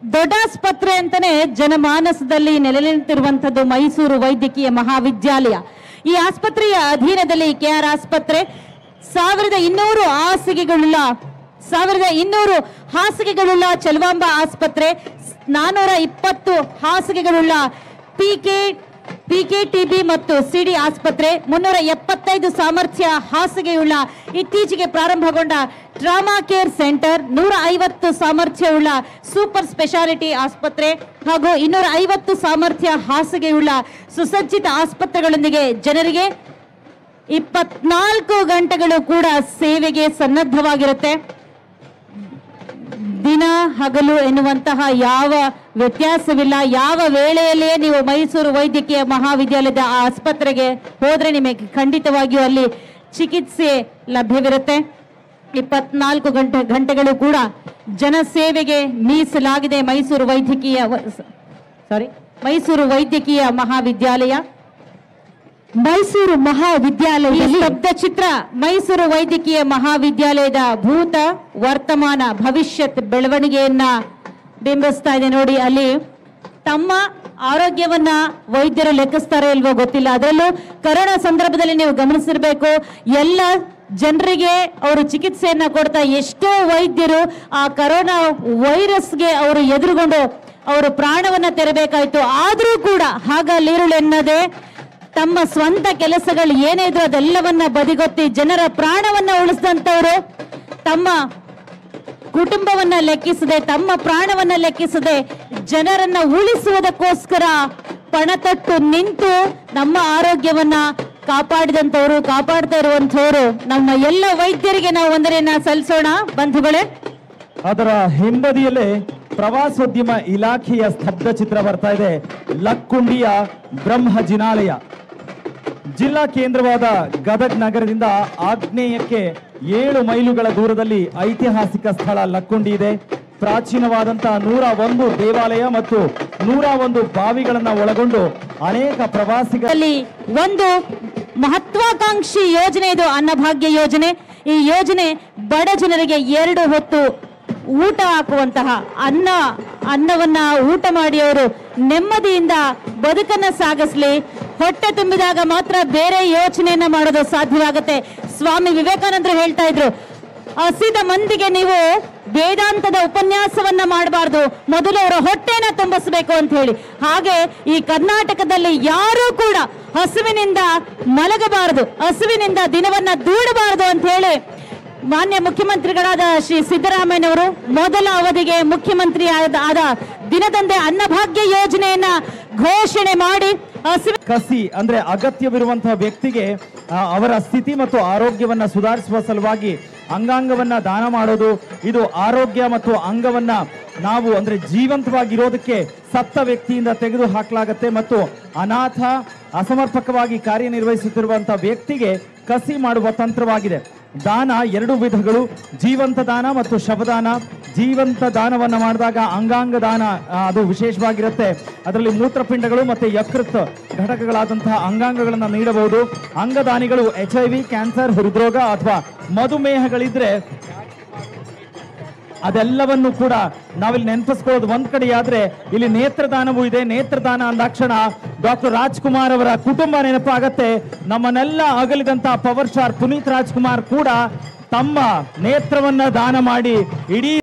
ದೊಡ್ಡಾಸ್ಪತ್ರೆ ಅಂತಾನೆ ಜನಮಾನಸದಲ್ಲಿ ನೆಲೆ ನಿಂತಿರುವಂತದ್ದು ಮೈಸೂರು ವೈದ್ಯಕೀಯ ಮಹಾವಿದ್ಯಾಲಯ ಈ ಆಸ್ಪತ್ರೆಯ ಅಧೀನದಲ್ಲಿ ಕೆಆರ್ ಆಸ್ಪತ್ರೆ ಸಾವಿರದ ಇನ್ನೂರು ಹಾಸಿಗೆಗಳುಳ್ಳ ಸಾವಿರದ ಇನ್ನೂರು ಹಾಸಿಗೆಗಳುಳ್ಳ ಚಲವಾಂಬ ಆಸ್ಪತ್ರೆ ನಾನೂರ ಇಪ್ಪತ್ತು ಹಾಸಿಗೆಗಳುಳ್ಳ ಪಿಕೆ ಪಿಕೆಟಿಬಿ ಮತ್ತು ಸಿಡಿ ಆಸ್ಪತ್ರೆ ಮುನ್ನೂರ ಎಪ್ಪತ್ತೈದು ಸಾಮರ್ಥ್ಯ ಹಾಸಿಗೆಯುಳ್ಳ ಇತ್ತೀಚೆಗೆ ಪ್ರಾರಂಭಗೊಂಡ ಟ್ರಾಮಾ ಕೇರ್ ಸೆಂಟರ್ ನೂರ ಐವತ್ತು ಸಾಮರ್ಥ್ಯವುಳ್ಳ ಸೂಪರ್ ಸ್ಪೆಷಾಲಿಟಿ ಆಸ್ಪತ್ರೆ ಹಾಗೂ ಇನ್ನೂರ ಐವತ್ತು ಸಾಮರ್ಥ್ಯ ಹಾಸಿಗೆಯುಳ್ಳ ಸುಸಜ್ಜಿತ ಆಸ್ಪತ್ರೆಗಳೊಂದಿಗೆ ಜನರಿಗೆ ಇಪ್ಪತ್ನಾಲ್ಕು ಗಂಟೆಗಳು ಕೂಡ ಸೇವೆಗೆ ಸನ್ನದ್ಧವಾಗಿರುತ್ತೆ ದಿನ ಹಗಲು ಎನ್ನುವಂತಹ ಯಾವ ವ್ಯತ್ಯಾಸವಿಲ್ಲ ಯಾವ ವೇಳೆಯಲ್ಲಿಯೇ ನೀವು ಮೈಸೂರು ವೈದ್ಯಕೀಯ ಮಹಾವಿದ್ಯಾಲಯದ ಆ ಆಸ್ಪತ್ರೆಗೆ ಹೋದ್ರೆ ನಿಮಗೆ ಖಂಡಿತವಾಗಿಯೂ ಅಲ್ಲಿ ಚಿಕಿತ್ಸೆ ಲಭ್ಯವಿರುತ್ತೆ ಇಪ್ಪತ್ನಾಲ್ಕು ಗಂಟೆ ಗಂಟೆಗಳು ಕೂಡ ಜನಸೇವೆಗೆ ಮೀಸಲಾಗಿದೆ ಮೈಸೂರು ವೈದ್ಯಕೀಯ ಸಾರಿ ಮೈಸೂರು ವೈದ್ಯಕೀಯ ಮಹಾವಿದ್ಯಾಲಯ ಮೈಸೂರು ಮಹಾವಿದ್ಯಾಲಯದಲ್ಲಿ ಸ್ತಬ್ಧ ಚಿತ್ರ ಮೈಸೂರು ವೈದ್ಯಕೀಯ ಮಹಾವಿದ್ಯಾಲಯದ ಭೂತ ವರ್ತಮಾನ ಭವಿಷ್ಯತ್ ಬೆಳವಣಿಗೆಯನ್ನ ಬಿಂಬಿಸ್ತಾ ಇದೆ ನೋಡಿ ಅಲ್ಲಿ ತಮ್ಮ ಆರೋಗ್ಯವನ್ನ ವೈದ್ಯರು ಲೆಕ್ಕಿಸ್ತಾರೋ ಇಲ್ವೋ ಗೊತ್ತಿಲ್ಲ ಅದರಲ್ಲೂ ಕರೋನಾ ಸಂದರ್ಭದಲ್ಲಿ ನೀವು ಗಮನಿಸಿರ್ಬೇಕು ಎಲ್ಲ ಜನರಿಗೆ ಅವರು ಚಿಕಿತ್ಸೆಯನ್ನ ಕೊಡ್ತಾ ಎಷ್ಟೋ ವೈದ್ಯರು ಆ ಕರೋನಾ ವೈರಸ್ಗೆ ಅವರು ಎದುರುಗೊಂಡು ಅವರು ಪ್ರಾಣವನ್ನ ತೆರಬೇಕಾಯ್ತು ಆದರೂ ಕೂಡ ಹಾಗಲ್ಲಿರುಳು ಎನ್ನದೆ ತಮ್ಮ ಸ್ವಂತ ಕೆಲಸಗಳು ಏನೇ ಇದ್ರು ಅದೆಲ್ಲವನ್ನ ಬದಿಗೊತ್ತಿ ಜನರ ಪ್ರಾಣವನ್ನ ಉಳಿಸಿದಂತವರು ತಮ್ಮ ಕುಟುಂಬವನ್ನ ಲೆಕ್ಕಿಸದೆ ತಮ್ಮ ಪ್ರಾಣವನ್ನ ಲೆಕ್ಕಿಸದೆ ಜನರನ್ನ ಉಳಿಸುವುದಕ್ಕೋಸ್ಕರ ಪಣತೊಟ್ಟು ನಿಂತು ನಮ್ಮ ಆರೋಗ್ಯವನ್ನ ಕಾಪಾಡಿದಂತವರು ಕಾಪಾಡ್ತಾ ಇರುವಂತವರು ನಮ್ಮ ಎಲ್ಲ ವೈದ್ಯರಿಗೆ ನಾವು ವಂದನೆಯನ್ನ ಸಲ್ಲಿಸೋಣ ಬಂಧುಗಳೇ ಅದರ ಹಿಂಬದಿಯಲ್ಲೇ ಪ್ರವಾಸೋದ್ಯಮ ಇಲಾಖೆಯ ಸ್ತಬ್ಧ ಚಿತ್ರ ಬರ್ತಾ ಇದೆ ಲಕ್ಕುಂಡಿಯ ಬ್ರಹ್ಮ ಜಿನಾಲಯ ಜಿಲ್ಲಾ ಕೇಂದ್ರವಾದ ಗದಗ್ ನಗರದಿಂದ ಆಗ್ನೇಯಕ್ಕೆ ಏಳು ಮೈಲುಗಳ ದೂರದಲ್ಲಿ ಐತಿಹಾಸಿಕ ಸ್ಥಳ ಲಕ್ಕುಂಡಿ ಇದೆ ಪ್ರಾಚೀನವಾದಂತಹ ನೂರ ಒಂದು ದೇವಾಲಯ ಮತ್ತು ನೂರ ಒಂದು ಬಾವಿಗಳನ್ನ ಒಳಗೊಂಡು ಅನೇಕ ಪ್ರವಾಸಿಗ ಅಲ್ಲಿ ಒಂದು ಮಹತ್ವಾಕಾಂಕ್ಷಿ ಯೋಜನೆ ಇದು ಅನ್ನಭಾಗ್ಯ ಯೋಜನೆ ಈ ಯೋಜನೆ ಬಡ ಜನರಿಗೆ ಎರಡು ಹೊತ್ತು ಊಟ ಹಾಕುವಂತಹ ಅನ್ನ ಅನ್ನವನ್ನ ಊಟ ಮಾಡಿ ಅವರು ನೆಮ್ಮದಿಯಿಂದ ಬದುಕನ್ನ ಸಾಗಿಸ್ಲಿ ಹೊಟ್ಟೆ ತುಂಬಿದಾಗ ಮಾತ್ರ ಬೇರೆ ಯೋಚನೆಯನ್ನ ಮಾಡೋದು ಸಾಧ್ಯವಾಗುತ್ತೆ ಸ್ವಾಮಿ ವಿವೇಕಾನಂದರು ಹೇಳ್ತಾ ಇದ್ರು ಹಸಿದ ಮಂದಿಗೆ ನೀವು ವೇದಾಂತದ ಉಪನ್ಯಾಸವನ್ನ ಮಾಡಬಾರ್ದು ಮೊದಲು ಅವರ ಹೊಟ್ಟೆನ ತುಂಬಿಸಬೇಕು ಅಂತ ಹೇಳಿ ಹಾಗೆ ಈ ಕರ್ನಾಟಕದಲ್ಲಿ ಯಾರೂ ಕೂಡ ಹಸುವಿನಿಂದ ಮಲಗಬಾರದು ಹಸುವಿನಿಂದ ದಿನವನ್ನ ದೂಡಬಾರದು ಅಂತ ಹೇಳಿ ಮಾನ್ಯ ಮುಖ್ಯಮಂತ್ರಿಗಳಾದ ಶ್ರೀ ಸಿದ್ದರಾಮಯ್ಯನವರು ಮೊದಲ ಅವಧಿಗೆ ಮುಖ್ಯಮಂತ್ರಿ ಆದ ಆದ ದಿನದಂದೇ ಅನ್ನಭಾಗ್ಯ ಯೋಜನೆಯನ್ನ ಘೋಷಣೆ ಮಾಡಿ ಹಸಿವಿನ ಕಸಿ ಅಂದ್ರೆ ಅಗತ್ಯವಿರುವಂತಹ ವ್ಯಕ್ತಿಗೆ ಆ, ಅವರ ಸ್ಥಿತಿ ಮತ್ತು ಆರೋಗ್ಯವನ್ನ ಸುಧಾರಿಸುವ ಸಲುವಾಗಿ ಅಂಗಾಂಗವನ್ನ ದಾನ ಮಾಡೋದು ಇದು ಆರೋಗ್ಯ ಮತ್ತು ಅಂಗವನ್ನ ನಾವು ಅಂದ್ರೆ ಜೀವಂತವಾಗಿರೋದಕ್ಕೆ ಸತ್ತ ವ್ಯಕ್ತಿಯಿಂದ ತೆಗೆದು ಹಾಕಲಾಗತ್ತೆ ಮತ್ತು ಅನಾಥ ಅಸಮರ್ಪಕವಾಗಿ ಕಾರ್ಯನಿರ್ವಹಿಸುತ್ತಿರುವಂತಹ ವ್ಯಕ್ತಿಗೆ ಕಸಿ ಮಾಡುವ ತಂತ್ರವಾಗಿದೆ ದಾನ ಎರಡು ವಿಧಗಳು ಜೀವಂತ ದಾನ ಮತ್ತು ಶವದಾನ ಜೀವಂತ ದಾನವನ್ನ ಮಾಡಿದಾಗ ಅಂಗಾಂಗ ದಾನ ಆ, ಅದು ವಿಶೇಷವಾಗಿರುತ್ತೆ ಅದರಲ್ಲಿ ಮೂತ್ರಪಿಂಡಗಳು ಮತ್ತೆ ಯಕೃತ್ ಘಟಕಗಳಾದಂತಹ ಅಂಗಾಂಗಗಳನ್ನು ನೀಡಬಹುದು ಅಂಗದಾನಿಗಳು ಎಚ್ ಐ ವಿ ಕ್ಯಾನ್ಸರ್ ಹೃದ್ರೋಗ ಅಥವಾ ಮಧುಮೇಹಗಳಿದ್ರೆ ಅದೆಲ್ಲವನ್ನು ಕೂಡ ನಾವಿಲ್ಲಿ ನೆನಪಿಸ್ಕೊಳ್ಳೋದು ಒಂದ್ ಕಡೆಯಾದ್ರೆ ಇಲ್ಲಿ ನೇತ್ರದಾನವೂ ಇದೆ ನೇತ್ರದಾನ ಅಂದಾಕ್ಷಣ ಡಾಕ್ಟರ್ ರಾಜ್ಕುಮಾರ್ ಅವರ ಕುಟುಂಬ ನೆನಪಾಗತ್ತೆ ನಮ್ಮನ್ನೆಲ್ಲ ಅಗಲಿದಂತ ಪವರ್ ಸ್ಟಾರ್ ಪುನೀತ್ ರಾಜ್ಕುಮಾರ್ ಕೂಡ ತಮ್ಮ ನೇತ್ರವನ್ನ ದಾನ ಮಾಡಿ ಇಡೀ